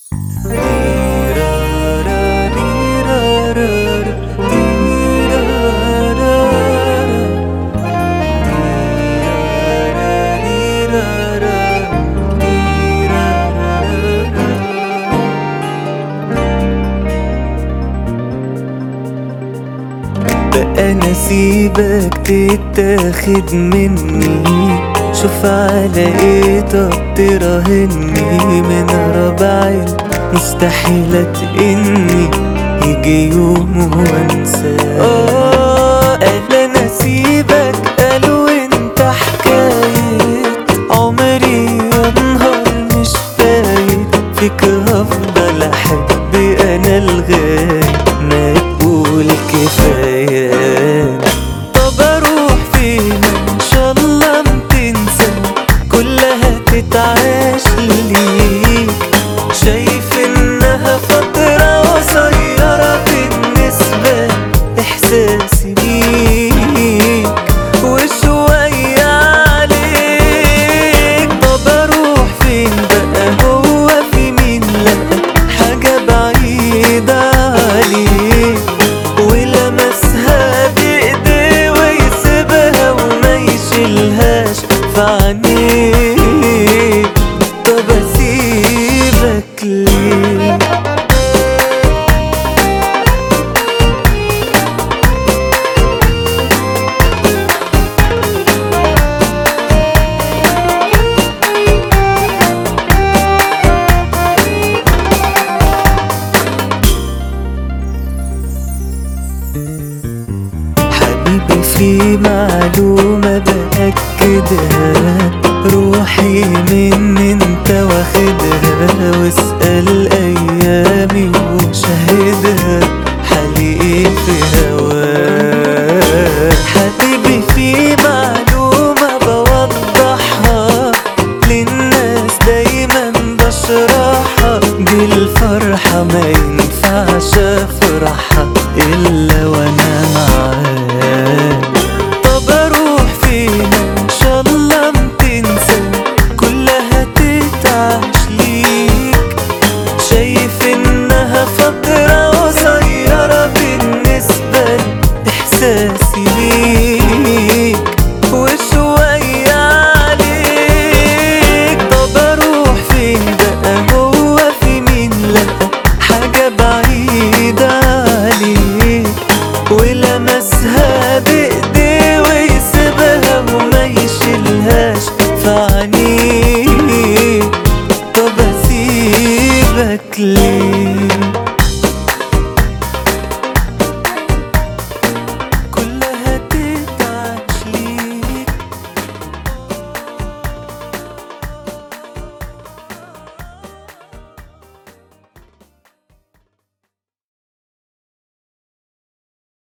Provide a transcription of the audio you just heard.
بقى نسيبك تتاخد مني شوف على ايه طب تراهني من ربع مستحيلة اني يجي يوم وانساك اه قال نسيبك قالوا انت حكاية عمري يا نهار مش فايت فيك هفضل احب انا لغاية ما تقول كفاية طب اروح فين ان شاء الله ما تنسى كلها تتعاش ليك شايف انها فترة قصيرة بالنسبة احساسي بيك وشوية عليك طب اروح فين بقى هو في مين لقى حاجة بعيدة عليك ولمسها بايديه ويسيبها وما يشيلهاش في عينيه طب اسيبك ليه حبيبي في معلومة بأكدها روحي من انت واخدها واسأل أيامي وشاهدها حالي ايه في هواك حبيبي في معلومة بوضحها للناس دايما بشرحها دي الفرحة ما ينفعش افرحها الا وانا معاك طب اروح فين ان شاء الله ما تنسى كلها تتعاش ليك شايف انها فترة قصيرة بالنسبة لاحساسي بيك وشوية عليك طب اروح فين بقى هو في مين لقى حاجة بعيدة عليك ولمسها بايديه ويسيبها وما يشيلهاش في عينيه طب اسيبك ليه